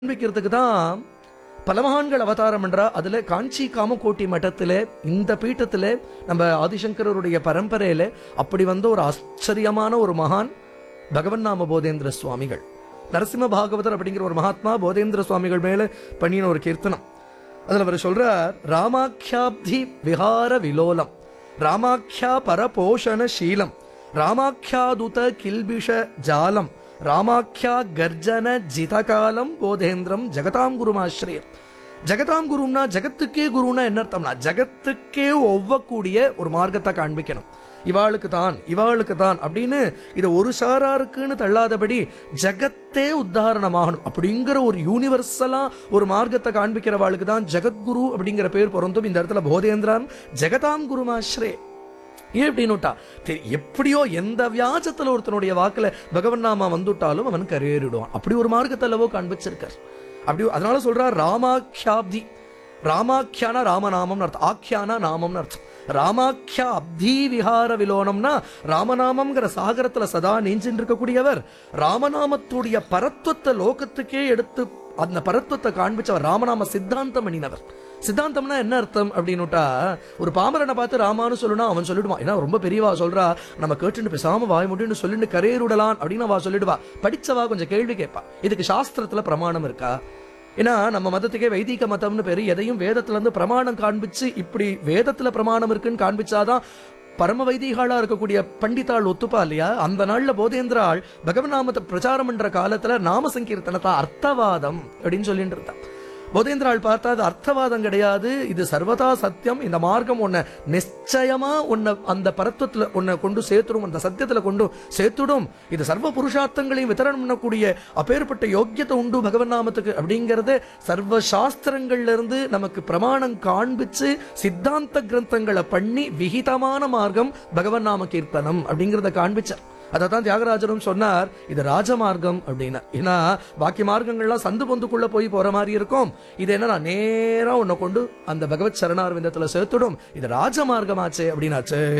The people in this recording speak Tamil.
காண்பிக்கிறதுக்கு தான் பல மகான்கள் அவதாரம் பண்றா அதுல காஞ்சி காமகோட்டி மட்டத்துல இந்த பீட்டத்துல நம்ம ஆதிசங்கரருடைய பரம்பரையில அப்படி வந்த ஒரு ஆச்சரியமான ஒரு மகான் பகவன் நாம போதேந்திர சுவாமிகள் நரசிம்ம பாகவதர் அப்படிங்கிற ஒரு மகாத்மா போதேந்திர சுவாமிகள் மேல பண்ணின ஒரு கீர்த்தனம் அதுல அவர் சொல்றார் ராமாக்கியாப்தி விஹார விலோலம் ராமாக்கியா பரபோஷண சீலம் ராமாக்கியாதுத கில்பிஷ ஜாலம் ராமாக்கியா கர்ஜன ஜிதகாலம் போதேந்திரம் ஜெகதாம் குருமாஸ்ரயம் ஜெகதாம் குரும்னா ஜகத்துக்கே குருன்னா என்ன அர்த்தம்னா ஜகத்துக்கே ஒவ்வக்கூடிய ஒரு மார்க்கத்தை காண்பிக்கணும் இவாளுக்கு தான் இவாளுக்கு தான் அப்படின்னு இதை ஒரு சாராருக்குன்னு தள்ளாதபடி ஜகத்தே உத்தாரணமாகணும் அப்படிங்கிற ஒரு யூனிவர்சலா ஒரு மார்க்கத்தை காண்பிக்கிறவாளுக்கு தான் ஜெகத்குரு அப்படிங்கிற பேர் பொருந்தும் இந்த இடத்துல போதேந்திரான் ஜெகதாம் குருமாஸ்ரே ஏன் அப்படின்னுட்டா தெரி- எப்படியோ எந்த வியாஜத்துல ஒருத்தனுடைய வாக்குல பகவன் நாமா வந்துட்டாலும் அவன் கரையேறிடுவான் அப்படி ஒரு மார்க்கத்தை அல்லவோ காண்பிச்சிருக்கார் அப்படி அதனால சொல்றார் ராமாக்கியாப்தி ராமாக்கியான ராமநாமம்னு அர்த்தம் ஆக்கியானா நாமம்னு அர்த்தம் ராமாக்கியா அப்தி விஹார விலோனம்னா ராமநாமம்ங்கிற சாகரத்துல சதா நீஞ்சின்னு இருக்கக்கூடியவர் ராமநாமத்துடைய பரத்துவத்தை லோகத்துக்கே எடுத்து அந்த பரத்துவத்தை காண்பிச்சவர் ராமநாம சித்தாந்தம் பண்ணினவர் சித்தாந்தம்னா என்ன அர்த்தம் அப்படின்னுட்டா ஒரு பாமரனை பார்த்து ராமான்னு சொல்லணும் அவன் சொல்லிடுவான் ஏன்னா ரொம்ப பெரியவா சொல்றா நம்ம கேட்டுட்டு பேசாம வாய் முடின்னு சொல்லிட்டு கரையேறுடலாம் அப்படின்னு அவ சொல்லிடுவா படிச்சவா கொஞ்சம் கேள்வி கேட்பா இதுக்கு சாஸ்திரத்துல பிரமாணம் இருக்கா ஏன்னா நம்ம மதத்துக்கே வைதிக மதம்னு பேரு எதையும் வேதத்துல இருந்து பிரமாணம் காண்பிச்சு இப்படி வேதத்துல பிரமாணம் இருக்குன்னு காண்பிச்சாதான் பரம வைதிகாளா இருக்கக்கூடிய பண்டிதாள் ஒத்துப்பா இல்லையா அந்த நாள்ல போதேந்திராள் பகவன் நாமத்தை பிரச்சாரம் பண்ற காலத்துல நாம சங்கீர்த்தனத்தா அர்த்தவாதம் அப்படின்னு சொல்லிட்டு இருந்தா போதேந்திராள் பார்த்தா அது அர்த்தவாதம் கிடையாது இது சர்வதா சத்தியம் இந்த மார்க்கம் உன்னை நிச்சயமா உன்னை அந்த பரத்துவத்துல உன்னை கொண்டு சேர்த்துடும் அந்த சத்தியத்துல கொண்டு சேர்த்துடும் இது சர்வ புருஷார்த்தங்களையும் வித்தரணம் பண்ணக்கூடிய அப்பேற்பட்ட யோக்கியத்தை உண்டு பகவன் நாமத்துக்கு அப்படிங்கறத சர்வ சாஸ்திரங்கள்ல இருந்து நமக்கு பிரமாணம் காண்பிச்சு சித்தாந்த கிரந்தங்களை பண்ணி விகிதமான மார்க்கம் பகவன் நாம கீர்த்தனம் அப்படிங்கறத காண்பிச்சார் அதை தான் தியாகராஜரும் சொன்னார் இது ராஜமார்க்கம் அப்படின்னா ஏன்னா பாக்கி மார்க்கங்கள்லாம் சந்து பொந்துக்குள்ள போய் போற மாதிரி இருக்கும் இது என்ன நேரா உன்னை கொண்டு அந்த பகவத் சரணார்விந்தத்துல சேர்த்துடும் இது ராஜமார்க்கமாச்சே அப்படின்னாச்சு